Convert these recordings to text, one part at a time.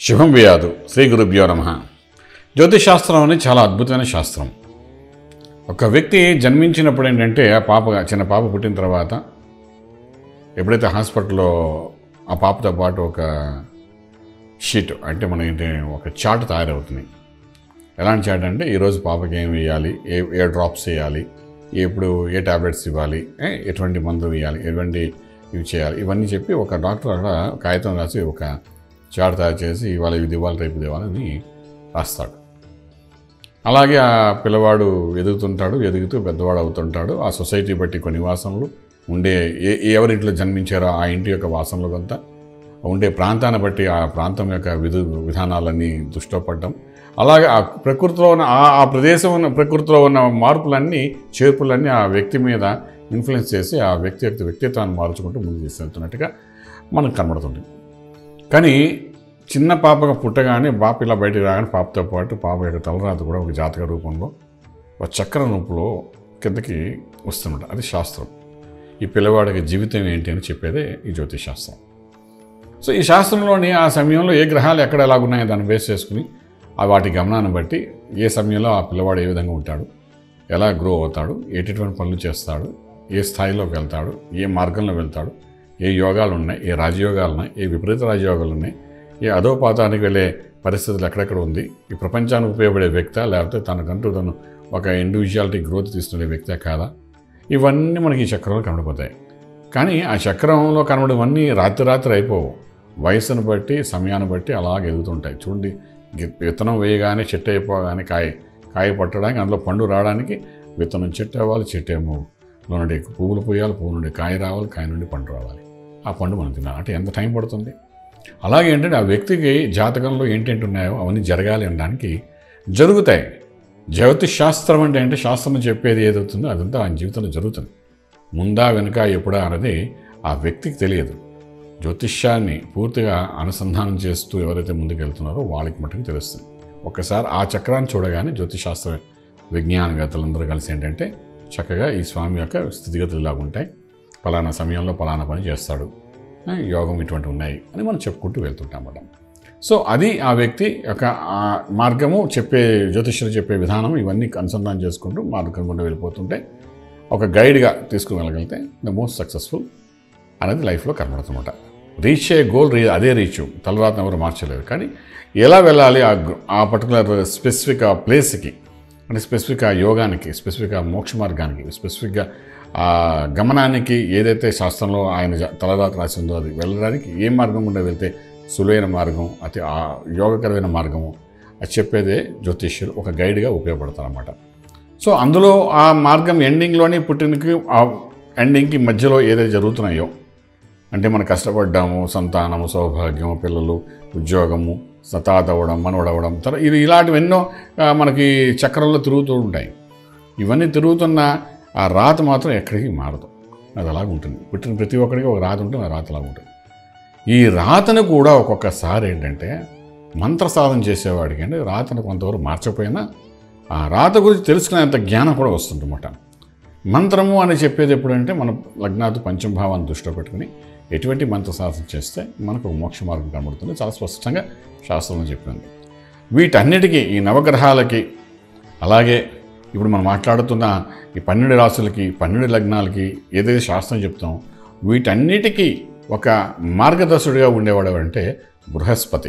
శుభం వ్యాధు శ్రీ గురుభ్యో నమ జ్యోతిషాస్త్రం అనేది చాలా అద్భుతమైన శాస్త్రం ఒక వ్యక్తి జన్మించినప్పుడు ఏంటంటే ఆ పాప చిన్న పాప పుట్టిన తర్వాత ఎప్పుడైతే హాస్పిటల్లో ఆ పాపతో పాటు ఒక షీట్ అంటే మన ఏంటి ఒక చార్ట్ తయారవుతుంది ఎలాంటి చార్ట్ అంటే ఈరోజు పాపకి ఏం వేయాలి ఏ ఏ డ్రాప్స్ వేయాలి ఎప్పుడు ఏ టాబ్లెట్స్ ఇవ్వాలి ఏ, ఎటువంటి మందులు ఇవ్వాలి ఎటువంటి ఇవి చేయాలి ఇవన్నీ చెప్పి ఒక డాక్టర్ అక్కడ కాగితం రాసి ఒక చార్ట్ తయారు చేసి ఇవాళ ఇది ఇవ్వాలి రేపు ఇది ఇవ్వాలని రాస్తాడు అలాగే ఆ పిల్లవాడు ఎదుగుతుంటాడు ఎదుగుతూ పెద్దవాడు అవుతుంటాడు ఆ సొసైటీ బట్టి కొన్ని వాసనలు ఉండే ఏ ఎవరింట్లో జన్మించారో ఆ ఇంటి యొక్క వాసనలు కొంత ఉండే ప్రాంతాన్ని బట్టి ఆ ప్రాంతం యొక్క విధు విధానాలన్నీ దృష్టిలో పడడం అలాగే ఆ ప్రకృతిలో ఉన్న ఆ ఆ ప్రదేశం ఉన్న ప్రకృతిలో ఉన్న మార్పులన్నీ చేర్పులన్నీ ఆ వ్యక్తి మీద ఇన్ఫ్లుయెన్స్ చేసి ఆ వ్యక్తి యొక్క వ్యక్తిత్వాన్ని మార్చుకుంటూ ముందుకు తీసుకెళ్తున్నట్టుగా మనకు కనబడుతుంది కానీ చిన్న పాపగా పుట్టగానే బాప ఇలా బయటికి రాగానే పాపతో పాటు పాప యొక్క తలరాత కూడా ఒక జాతక రూపంలో ఒక చక్ర రూపంలో కిందకి వస్తుంట అది శాస్త్రం ఈ పిల్లవాడికి జీవితం ఏంటి అని చెప్పేదే ఈ జ్యోతిష్ శాస్త్రం సో ఈ శాస్త్రంలోని ఆ సమయంలో ఏ గ్రహాలు ఎక్కడ ఎలాగున్నాయో దాన్ని బేస్ చేసుకుని ఆ వాటి గమనాన్ని బట్టి ఏ సమయంలో ఆ పిల్లవాడు ఏ విధంగా ఉంటాడు ఎలా గ్రో అవుతాడు ఎటువంటి పనులు చేస్తాడు ఏ స్థాయిలోకి వెళ్తాడు ఏ మార్గంలో వెళ్తాడు ఏ యోగాలు ఉన్నాయి ఏ రాజయోగాలు ఉన్నాయి ఏ విపరీత రాజయోగాలు ఉన్నాయి ఏ అధోపాతానికి వెళ్ళే పరిస్థితులు ఎక్కడెక్కడ ఉంది ఈ ప్రపంచానికి ఉపయోగపడే వ్యక్త లేకపోతే తనకంటూ తను ఒక ఇండివిజువాలిటీ గ్రోత్ తీసుకునే వ్యక్తే కాదా ఇవన్నీ మనకి ఈ చక్రంలో కనబడిపోతాయి కానీ ఆ చక్రంలో కనబడేవన్నీ రాత్రి రాత్రి అయిపోవు వయసును బట్టి సమయాన్ని బట్టి అలాగే ఎదుగుతుంటాయి చూడండి గి- విత్తనం వేయగానే చెట్టు అయిపోగానే కాయ కాయ పట్టడానికి అందులో పండు రావడానికి విత్తనం చెట్టు అవ్వాలి చెట్టు ఏమో లో నుండి పువ్వులు పోయాలి పువ్వు నుండి కాయ రావాలి కాయ నుండి పండు రావాలి ఆ పండు మనం తినాలి అంటే ఎంత టైం పడుతుంది అలాగే ఏంటంటే ఆ వ్యక్తికి జాతకంలో ఏంటంటే ఉన్నాయో అవన్నీ జరగాలి అనడానికి జరుగుతాయి జ్యోతిష్ శాస్త్రం అంటే అంటే శాస్త్రం చెప్పేది ఏదవుతుందో అదంతా ఆయన జీవితంలో జరుగుతుంది ముందా వెనుక ఎప్పుడా అన్నది ఆ వ్యక్తికి తెలియదు జ్యోతిష్యాన్ని పూర్తిగా అనుసంధానం చేస్తూ ఎవరైతే ముందుకు వెళ్తున్నారో వాళ్ళకి మటుకు తెలుస్తుంది ఒక్కసారి ఆ చక్రాన్ని చూడగానే జ్యోతిశాస్త్ర విజ్ఞానవేత్తలందరూ కలిసి ఏంటంటే చక్కగా ఈ స్వామి యొక్క స్థితిగతులు ఇలాగ ఉంటాయి పలానా సమయంలో పలానా పని చేస్తాడు ఆ, యోగం ఇటువంటి ఉన్నాయి అని మనం చెప్పుకుంటూ వెళ్తుంటాం అన్నమాట సో అది ఆ వ్యక్తి యొక్క ఆ మార్గము చెప్పే జ్యోతిష్యులు చెప్పే విధానం ఇవన్నీ అనుసంధానం చేసుకుంటూ మార్గం గుండా వెళ్ళిపోతుంటే ఒక గైడ్గా తీసుకుని వెళ్ళగలిగితే ద మోస్ట్ సక్సెస్ఫుల్ అనేది లైఫ్లో కనబడుతుందన్నమాట రీచ్ ఏ గోల్ రీ అదే రీచ్ తర్వాత ఎవరు మార్చలేరు కానీ ఎలా వెళ్ళాలి ఆ గ- ఆ పర్టికులర్ స్పెసిఫిక్ ఆ ప్లేస్కి అంటే స్పెసిఫిక్ ఆ యోగానికి స్పెసిఫిక్ ఆ మోక్ష మార్గానికి స్పెసిఫిక్గా ఆ గమనానికి ఏదైతే శాస్త్రంలో ఆయన జ- తలరాత రాసి ఉందో అది వెళ్ళడానికి ఏ మార్గం గుండా వెళ్తే సులువైన మార్గం అతి ఆ యోగకరమైన మార్గము అది చెప్పేదే జ్యోతిష్యులు ఒక గైడ్గా ఉపయోగపడతారన్నమాట సో అందులో ఆ మార్గం ఎండింగ్లోని పుట్టినకి ఆ ఎండింగ్కి మధ్యలో ఏదైతే జరుగుతున్నాయో అంటే మనం కష్టపడ్డాము సంతానము సౌభాగ్యము పిల్లలు ఉద్యోగము సతాత అవ్వడం మనవడవడం తర్వాత ఇది ఇలాంటివి ఎన్నో ఆ, మనకి చక్రంలో తిరుగుతూ ఉంటాయి ఇవన్నీ తిరుగుతున్న ఆ రాత మాత్రం ఎక్కడికి మారదు అది అలాగ ఉంటుంది పుట్టిన ప్రతి ఒక్కరికి ఒక రాత ఉంటుంది ఆ రాత అలాగ ఉంటుంది ఈ రాతను కూడా ఒక్కొక్కసారి ఏంటంటే మంత్ర సాధన చేసేవాడికి అంటే రాతను కొంతవరకు మార్చకపోయినా ఆ రాత గురించి తెలుసుకునేంత జ్ఞానం కూడా వస్తుందన్నమాట మంత్రము అని చెప్పేది ఎప్పుడంటే మన లగ్నాతు పంచమభావాన్ని దృష్టిలో పెట్టుకుని ఎటువంటి మంత్ర సాధన చేస్తే మనకు ఒక మోక్ష మార్గం కనబడుతుంది చాలా స్పష్టంగా శాస్త్రంలో చెప్పింది వీటన్నిటికీ ఈ నవగ్రహాలకి అలాగే ఇప్పుడు మనం మాట్లాడుతున్న ఈ పన్నెండు రాసులకి పన్నెండు లగ్నాలకి ఏదైతే శాస్త్రం చెప్తామో వీటన్నిటికీ ఒక మార్గదర్శుడిగా ఉండేవాడు ఎవరంటే బృహస్పతి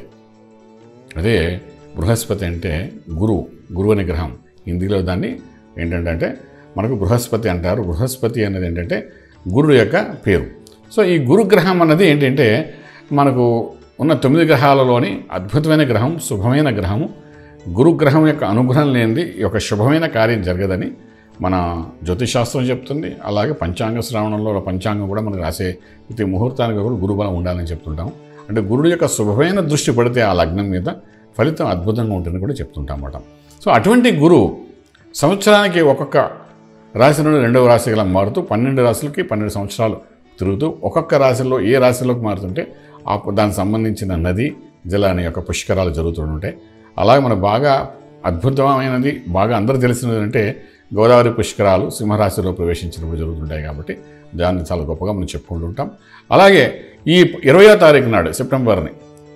అదే బృహస్పతి అంటే గురువు గురువు అనే గ్రహం హిందీలో దాన్ని ఏంటంటే అంటే మనకు బృహస్పతి అంటారు బృహస్పతి అనేది ఏంటంటే గురువు యొక్క పేరు సో ఈ గురుగ్రహం అన్నది ఏంటంటే మనకు ఉన్న తొమ్మిది గ్రహాలలోని అద్భుతమైన గ్రహం శుభమైన గ్రహము గురుగ్రహం యొక్క అనుగ్రహం లేనిది ఈ యొక్క శుభమైన కార్యం జరగదని మన జ్యోతిశాస్త్రం చెప్తుంది అలాగే పంచాంగ శ్రావణంలో పంచాంగం కూడా మనకు రాసే ప్రతి ముహూర్తానికి కూడా గురుబలం ఉండాలని చెప్తుంటాం అంటే గురుడు యొక్క శుభమైన దృష్టి పడితే ఆ లగ్నం మీద ఫలితం అద్భుతంగా ఉంటుందని కూడా చెప్తుంటాం అన్నమాట సో అటువంటి గురువు సంవత్సరానికి ఒక్కొక్క రాశి నుండి రెండవ రాశి గల మారుతూ పన్నెండు రాశులకి పన్నెండు సంవత్సరాలు తిరుగుతూ ఒక్కొక్క రాశిలో ఏ రాశిలోకి మారుతుంటే ఆ దానికి సంబంధించిన నది జలాని యొక్క పుష్కరాలు జరుగుతుంటాయి అలాగే మనకు బాగా అద్భుతమైనది బాగా అందరూ తెలిసినది అంటే గోదావరి పుష్కరాలు సింహరాశిలో ప్రవేశించినప్పుడు జరుగుతుంటాయి కాబట్టి దాన్ని చాలా గొప్పగా మనం చెప్పుకుంటుంటాం అలాగే ఈ ఇరవయో తారీఖు నాడు సెప్టెంబర్ని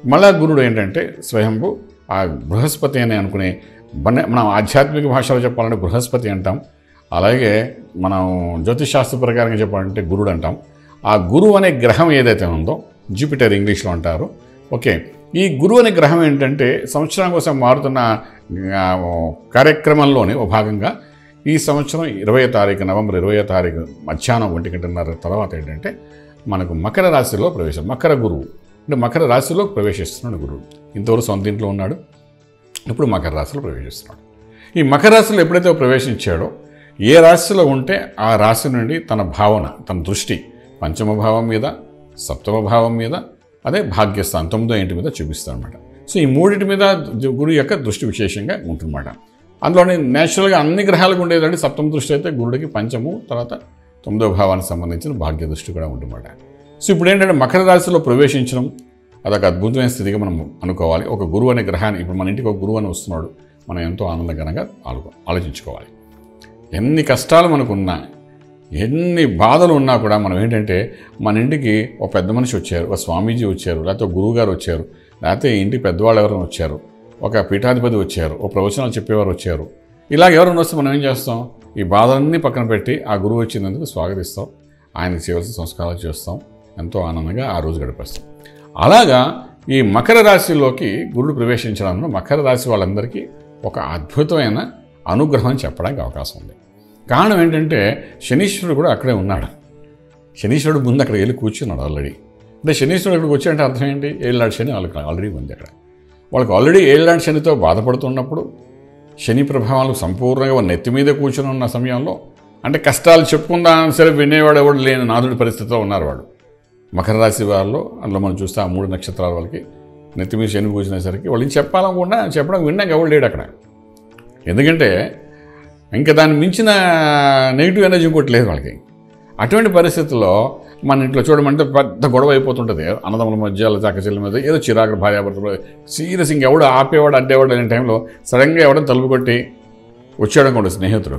మళ్ళా గురుడు ఏంటంటే స్వయంభు ఆ బృహస్పతి అని అనుకునే మన- మనం ఆధ్యాత్మిక భాషలో చెప్పాలంటే బృహస్పతి అంటాం అలాగే మనం జ్యోతిషాస్త్ర ప్రకారంగా చెప్పాలంటే గురుడు అంటాం ఆ గురువు అనే గ్రహం ఏదైతే ఉందో జూపిటర్ ఇంగ్లీష్లో అంటారు ఓకే ఈ గురువు అనే గ్రహం ఏంటంటే సంవత్సరం కోసం మారుతున్న ఆ, కార్యక్రమంలోనే ఒక భాగంగా ఈ సంవత్సరం ఇరవై తారీఖు నవంబర్ ఇరవై తారీఖు మధ్యాహ్నం ఒంటి గంటన్నర తర్వాత ఏంటంటే మనకు మకర రాశిలో ప్రవేశం మకర గురువు అంటే మకర రాశిలో ప్రవేశిస్తున్నాడు గురువు ఇంతవరకు సొంత ఇంట్లో ఉన్నాడు ఇప్పుడు మకర రాశిలో ప్రవేశిస్తున్నాడు ఈ మకర రాశిలో ఎప్పుడైతే ప్రవేశించాడో ఏ రాశిలో ఉంటే ఆ రాశి నుండి తన భావన తన దృష్టి పంచమ భావం మీద సప్తమ భావం మీద అదే భాగ్యస్థానం తొమ్మిదో ఇంటి మీద చూపిస్తాడు అనమాట సో ఈ మూడింటి మీద గురువు యొక్క దృష్టి విశేషంగా ఉంటుందన్నమాట అందులోనే నేచురల్గా అన్ని గ్రహాలకు ఉండేదంటే సప్తమ దృష్టి అయితే గురుడికి పంచము తర్వాత తొమ్మిదో భావానికి సంబంధించిన భాగ్య దృష్టి కూడా ఉంటుందన్నమాట సో ఇప్పుడు ఏంటంటే మకర రాశిలో ప్రవేశించడం అదొక అద్భుతమైన స్థితిగా మనం అనుకోవాలి ఒక గురువు అనే గ్రహాన్ని ఇప్పుడు మన ఇంటికి ఒక గురువు అని వస్తున్నాడు మనం ఎంతో ఆనందకరంగా ఆలో ఆలోచించుకోవాలి ఎన్ని కష్టాలు మనకున్నా ఎన్ని బాధలు ఉన్నా కూడా మనం ఏంటంటే మన ఇంటికి ఒక పెద్ద మనిషి వచ్చారు ఒక స్వామీజీ వచ్చారు లేకపోతే ఒక గురువు గారు వచ్చారు లేకపోతే ఇంటికి పెద్దవాళ్ళు ఎవరైనా వచ్చారు ఒక పీఠాధిపతి వచ్చారు ఒక ప్రవచనాలు చెప్పేవారు వచ్చారు ఇలాగ ఎవరైనా వస్తే మనం ఏం చేస్తాం ఈ బాధలన్నీ పక్కన పెట్టి ఆ గురువు వచ్చినందుకు స్వాగతిస్తాం ఆయనకి చేయవలసిన సంస్కారాలు చేస్తాం ఎంతో ఆనందంగా ఆ రోజు గడిపేస్తాం అలాగా ఈ మకర రాశిలోకి గురుడు ప్రవేశించడంలో మకర రాశి వాళ్ళందరికీ ఒక అద్భుతమైన అనుగ్రహం అని చెప్పడానికి అవకాశం ఉంది కారణం ఏంటంటే శనీశ్వరుడు కూడా అక్కడే ఉన్నాడు శనీశ్వరుడు ముందు అక్కడ వెళ్ళి కూర్చున్నాడు ఆల్రెడీ అంటే శనీశ్వరుడు ఇక్కడికి వచ్చాయంటే అర్థం ఏంటి ఏళ్ళనాడు శని వాళ్ళకి ఆల్రెడీ ఉంది అక్కడ వాళ్ళకి ఆల్రెడీ ఏళ్ళనాడు శనితో బాధపడుతున్నప్పుడు శని ప్రభావాలు సంపూర్ణంగా వాళ్ళ నెత్తి మీద కూర్చుని ఉన్న సమయంలో అంటే కష్టాలు చెప్పుకుందా సరే వినేవాడు ఎవడు లేని నాదుడి పరిస్థితిలో ఉన్నారు వాడు మకర రాశి వారిలో అందులో మనం చూస్తే ఆ మూడు నక్షత్రాల వాళ్ళకి నెత్తి మీద శని కూర్చునేసరికి వాళ్ళకి చెప్పాలనుకుండా చెప్పడం విన్నాక ఎవడు లేడు అక్కడ ఎందుకంటే ఇంకా దాన్ని మించిన నెగిటివ్ ఎనర్జీ ఇంకోటి లేదు వాళ్ళకి అటువంటి పరిస్థితుల్లో మన ఇంట్లో చూడమంటే పెద్ద గొడవ అయిపోతుంటుంది అన్నదమ్ముల మధ్య లేదా అక్కచెల్లి మధ్య ఏదో చిరాకు భార్యాభర్తలు సీరియస్ ఇంకెవడు ఆపేవాడు అడ్డేవాడు అనే టైంలో సడన్గా ఎవడో తలుపు కొట్టి వచ్చాడు అనుకోండి స్నేహితుడు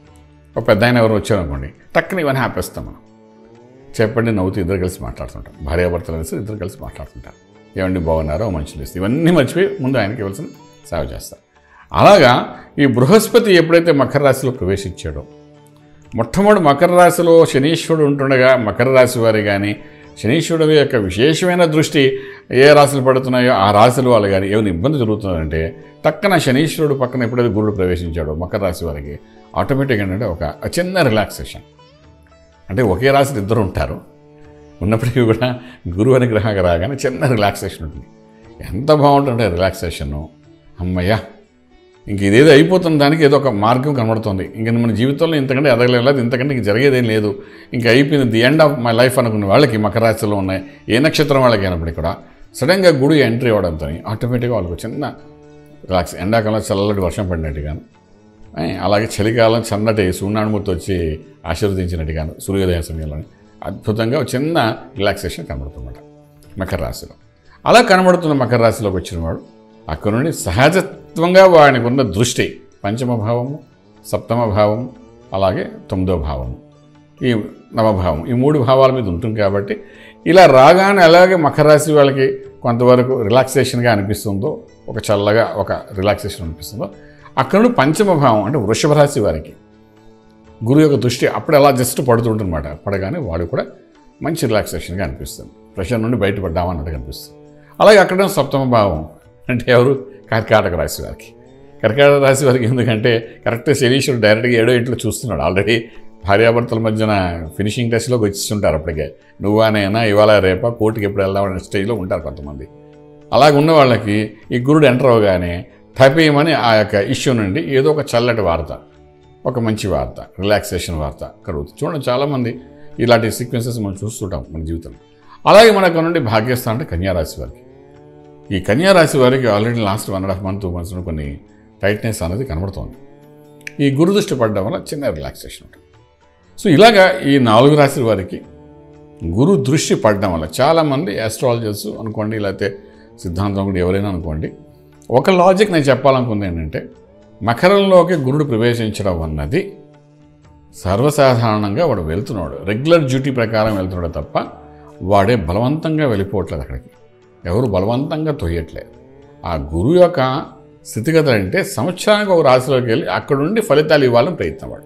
ఒక పెద్ద ఆయన ఎవరు వచ్చారు అనుకోండి టక్కున ఇవన్నీ ఆపేస్తాం మనం చెప్పండి నవ్వుతూ ఇద్దరు కలిసి మాట్లాడుతుంటాం భార్యాభర్తలు కలిసి ఇద్దరు కలిసి మాట్లాడుతుంటారు ఏమండి బాగున్నారో మనుషులు ఇస్తే ఇవన్నీ మర్చిపోయి ముందు ఆయనకి ఇవ్వాల్సిన సేవ చేస్తారు అలాగా ఈ బృహస్పతి ఎప్పుడైతే మకర రాశిలో ప్రవేశించాడో మొట్టమొదటి మకర రాశిలో శనీశ్వరుడు ఉంటుండగా మకర రాశి వారి కానీ శనీశ్వరుడు యొక్క విశేషమైన దృష్టి ఏ రాశులు పడుతున్నాయో ఆ రాశుల వాళ్ళు కానీ ఏమైనా ఇబ్బంది జరుగుతుందంటే టక్కన శనీశ్వరుడు పక్కన ఎప్పుడైతే గురుడు ప్రవేశించాడో మకర రాశి వారికి ఆటోమేటిక్ ఏంటంటే ఒక చిన్న రిలాక్సేషన్ అంటే ఒకే రాశిలో ఇద్దరు ఉంటారు ఉన్నప్పటికీ కూడా గురువు అనే గ్రహంగా రాగానే చిన్న రిలాక్సేషన్ ఉంటుంది ఎంత బాగుంటుంటే రిలాక్సేషను అమ్మయ్య ఇంక ఇదేదో అయిపోతున్న దానికి ఏదో ఒక మార్గం కనబడుతుంది ఇంక మన జీవితంలో ఇంతకంటే ఎదగలేదు ఇంతకంటే ఇంక జరిగేదేం లేదు ఇంకా అయిపోయింది the end of my life అనుకున్న వాళ్ళకి మకర రాశిలో ఉన్నాయి ఏ నక్షత్రం వాళ్ళకి అయినప్పటికీ కూడా సడన్గా గుడి ఎంట్రీ అవ్వడంతో ఆటోమేటిక్గా వాళ్ళకి ఒక చిన్న రిలాక్స్ ఎండాకాలం చల్లటి వర్షం పడినట్టుగాను ఏ, అలాగే చలికాలం చల్లటి సూర్యనారాయణమూర్తి వచ్చి ఆశీర్వదించినట్టుగాను సూర్యోదయ సమయంలోనే అద్భుతంగా ఒక చిన్న రిలాక్సేషన్ కనబడుతుందన్నమాట మకర రాశిలో అలా కనబడుతున్న మకర రాశిలోకి వచ్చిన వాడు అక్కడ నుండి సహజత్వంగా వానికి ఉన్న దృష్టి పంచమ భావము సప్తమ భావం అలాగే తొమ్మిదో భావము ఈ నవభావం ఈ మూడు భావాల మీద ఉంటుంది కాబట్టి ఇలా రాగానే అలాగే మకర రాశి వాళ్ళకి కొంతవరకు రిలాక్సేషన్గా అనిపిస్తుందో ఒక చల్లగా ఒక రిలాక్సేషన్ అనిపిస్తుందో అక్కడ నుండి పంచమ భావం అంటే వృషభ రాశి వారికి గురువు యొక్క దృష్టి అప్పుడు అలా జస్ట్ పడుతుంటుందన్నమాట పడగానే వాడు కూడా మంచి రిలాక్సేషన్గా అనిపిస్తుంది ప్రెషర్ నుండి బయటపడ్డామా అన్నట్టుగా అనిపిస్తుంది అలాగే అక్కడ సప్తమ భావం అంటే ఎవరు కర్కాటక రాశి వారికి కర్కాటక రాశి వారికి ఎందుకంటే కరెక్ట్ శనీశ్వరుడు డైరెక్ట్గా ఏడో ఇంట్లో చూస్తున్నాడు ఆల్రెడీ భార్యాభర్తల మధ్యన ఫినిషింగ్ టెస్ట్లోకి వచ్చిస్తుంటారు అప్పటికే నువ్వానైనా ఇవాళ రేపా కోర్టుకి ఎప్పుడు వెళ్దాం అనే స్టేజ్లో ఉంటారు కొంతమంది అలాగ ఉన్న వాళ్ళకి ఈ గురుడు ఎంటర్ అవగానే టైపేయమని ఆ యొక్క ఇష్యూ నుండి ఏదో ఒక చల్లటి వార్త ఒక మంచి వార్త రిలాక్సేషన్ వార్త కలుగుతుంది చూడండి చాలామంది ఇలాంటి సీక్వెన్సెస్ మనం చూస్తుంటాం మన జీవితంలో అలాగే మనకు నుండి భాగ్యస్థానం అంటే కన్యారాశి వారికి ఈ కన్యారాశి వారికి already last one and half month two months కొన్ని టైట్నెస్ అనేది కనబడుతోంది ఈ గురు దృష్టి పడడం వల్ల చిన్న రిలాక్సేషన్ ఉంటుంది సో ఇలాగా ఈ నాలుగు రాశుల వారికి గురు దృష్టి పడడం వల్ల చాలామంది ఆస్ట్రాలజర్స్ అనుకోండి లేకపోతే సిద్ధాంతం కూడా ఎవరైనా అనుకోండి ఒక లాజిక్ నేను చెప్పాలనుకుంది ఏంటంటే మకరంలోకి గురుడు ప్రవేశించడం అన్నది సర్వసాధారణంగా వాడు వెళ్తున్నాడు రెగ్యులర్ డ్యూటీ ప్రకారం వెళ్తున్నాడు తప్ప వాడే బలవంతంగా వెళ్ళిపోవట్లేదు అక్కడికి ఎవరు బలవంతంగా తొయ్యట్లేదు ఆ గురువు యొక్క స్థితిగతులు అంటే సంవత్సరానికి ఒక రాశిలోకి వెళ్ళి అక్కడ నుండి ఫలితాలు ఇవ్వాలని ప్రయత్నం వాడు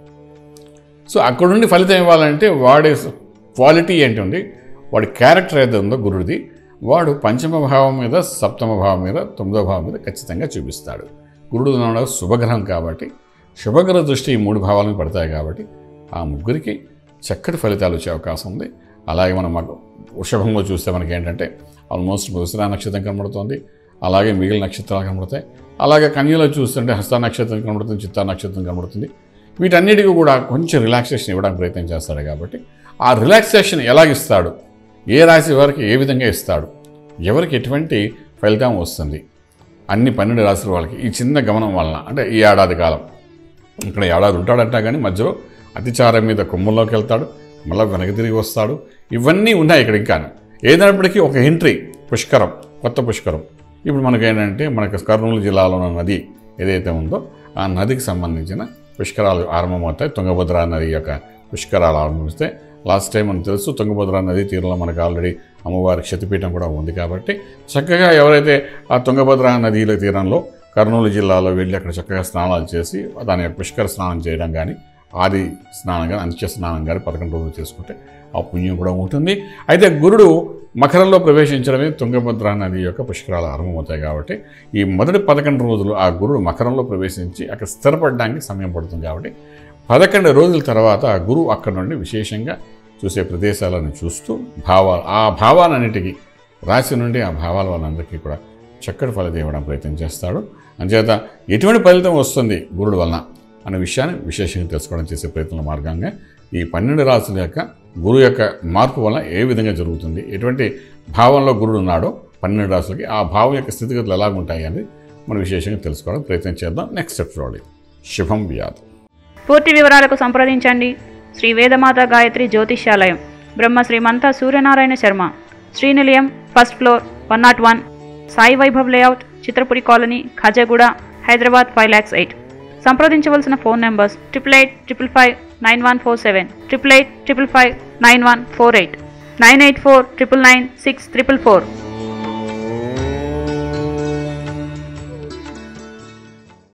సో అక్కడ నుండి ఫలితం ఇవ్వాలంటే వాడి క్వాలిటీ ఏంటి ఉంది వాడి క్యారెక్టర్ ఏదో ఉందో గురుడిది వాడు పంచమ భావం మీద సప్తమ భావం మీద తొమ్మిదవ భావం మీద ఖచ్చితంగా చూపిస్తాడు గురుడు ఉన్నాడు శుభగ్రహం కాబట్టి శుభగ్రహ దృష్టి ఈ మూడు భావాలను పడతాయి కాబట్టి ఆ ముగ్గురికి చక్కటి ఫలితాలు వచ్చే అవకాశం ఉంది అలాగే మనం మాకు వృషభంలో చూస్తే మనకి ఏంటంటే ఆల్మోస్ట్ మృగశిర నక్షత్రం కనబడుతుంది అలాగే మిగిలిన నక్షత్రాలు కనబడతాయి అలాగే కన్యలో చూస్తుంటే హస్త నక్షత్రం కనబడుతుంది చిత్తా నక్షత్రం కనబడుతుంది వీటన్నిటికీ కూడా కొంచెం రిలాక్సేషన్ ఇవ్వడానికి ప్రయత్నం చేస్తాడు కాబట్టి ఆ రిలాక్సేషన్ ఎలాగిస్తాడు ఏ రాశి వారికి ఏ విధంగా ఇస్తాడు ఎవరికి ఎటువంటి ఫలితం వస్తుంది అన్ని పన్నెండు రాశుల వాళ్ళకి ఈ చిన్న గమనం వలన అంటే ఈ ఏడాది కాలం ఇక్కడ ఏడాది ఉంటాడంట కానీ మధ్యలో అతిచారం మీద కొమ్ముల్లోకి వెళ్తాడు మళ్ళీ వెనక్కి తిరిగి వస్తాడు ఇవన్నీ ఉన్నాయి ఇక్కడ ఇంకా ఏదైనప్పటికీ ఒక ఎంట్రీ పుష్కరం కొత్త పుష్కరం ఇప్పుడు మనకి ఏంటంటే మనకు కర్నూలు జిల్లాలో ఉన్న నది ఏదైతే ఉందో ఆ నదికి సంబంధించిన పుష్కరాలు ఆరంభమవుతాయి తుంగభద్ర నది యొక్క పుష్కరాలు ఆరంభిస్తే లాస్ట్ టైం మనకు తెలుసు తుంగభద్ర నది తీరంలో మనకు ఆల్రెడీ అమ్మవారి క్షతిపీఠం కూడా ఉంది కాబట్టి చక్కగా ఎవరైతే ఆ తుంగభద్ర నదిల తీరంలో కర్నూలు జిల్లాలో వెళ్ళి అక్కడ చక్కగా స్నానాలు చేసి దాని యొక్క పుష్కర స్నానం చేయడం కానీ ఆది స్నానం కానీ అంత్య స్నానం కానీ పదకొండు రోజులు చేసుకుంటే ఆ పుణ్యం కూడా ఉంటుంది అయితే గురుడు మకరంలో ప్రవేశించడమే తుంగభద్ర నది యొక్క పుష్కరాలు ఆరంభమవుతాయి కాబట్టి ఈ మొదటి పదకొండు రోజులు ఆ గురుడు మకరంలో ప్రవేశించి అక్కడ స్థిరపడడానికి సమయం పడుతుంది కాబట్టి పదకొండు రోజుల తర్వాత ఆ గురువు అక్కడ నుండి విశేషంగా చూసే ప్రదేశాలను చూస్తూ భావాలు ఆ భావాలన్నిటికీ రాశి నుండి ఆ భావాల వాళ్ళందరికీ కూడా చక్కటి ఫలితం ఇవ్వడం ప్రయత్నం చేస్తాడు అంచేత ఎటువంటి ఫలితం వస్తుంది గురుడు వలన అనే విషయాన్ని విశేషంగా తెలుసుకోవడం చేసే ప్రయత్నం మార్గంగా ఈ పన్నెండు రాశుల యొక్క గురువు యొక్క మార్పు వలన ఏ విధంగా జరుగుతుంది ఎటువంటి భావంలో గురుడు ఉన్నాడో పన్నెండు రాశులకి ఆ భావం యొక్క స్థితిగతులు ఎలాగుంటాయి అనేది మనం విశేషంగా తెలుసుకోవడం ప్రయత్నం చేద్దాం నెక్స్ట్ స్టెప్ చూడాలి శుభం వ్యాధి పూర్తి వివరాలకు సంప్రదించండి Shri Vedamata Gayatri Jyotishyalayam Brahma Srimantha Suryanarayana Sharma Srinilayam first floor one naught one Sai Vaibhav layout Chitrapuri colony Khajaguda Hyderabad five lakhs eight సంప్రదించవలసిన phone numbers triple eight triple five nine one four seven triple eight triple five nine one four eight nine eight four triple nine six triple four